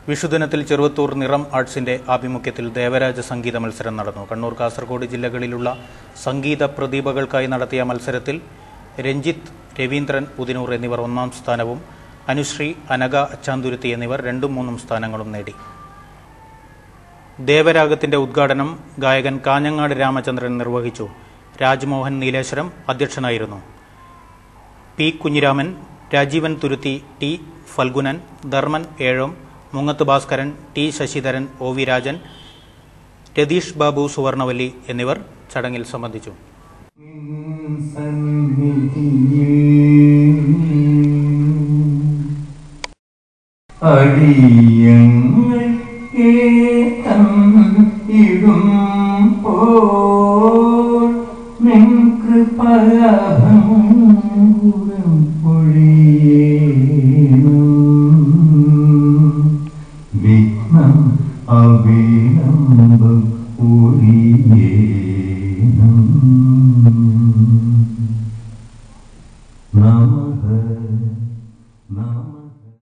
വിഷുദിനത്തിൽ ചെറുവത്തൂർ നിറം ആർട്സിന്റെ ആഭിമുഖ്യത്തിൽ ദേവരാജ സംഗീത മത്സരം നടന്നു കണ്ണൂർ കാസർഗോഡ് ജില്ലകളിലുള്ള സംഗീത പ്രതിഭകൾക്കായി നടത്തിയ മത്സരത്തിൽ രഞ്ജിത്ത് രവീന്ദ്രൻ ഉദിനൂർ എന്നിവർ ഒന്നാം സ്ഥാനവും അനുശ്രീ അനഘ അച്ചാന്തുരുത്തി എന്നിവർ രണ്ടും മൂന്നും സ്ഥാനങ്ങളും നേടി ദേവരാഗത്തിന്റെ ഉദ്ഘാടനം ഗായകൻ കാഞ്ഞങ്ങാട് രാമചന്ദ്രൻ നിർവഹിച്ചു രാജ്മോഹൻ നീലേശ്വരം അധ്യക്ഷനായിരുന്നു P Kunhiraman Rajeevan Thuruthi T Phalgunan Dharman Ezhome Mungath Bhaskaran T Sasidharan O V Rajan Ratheesh Babu Suvarnavalli എന്നിവർ ചടങ്ങിൽ സംബന്ധിച്ചു അടിയങ്ങൾ ഏതം ഇടും പോൾ നിൻ കൃപയാഭംഗുരം പൊഴിയേണം വിഘ്നം അവിലംബം ഒഴിയേണം നമഃ നമഃ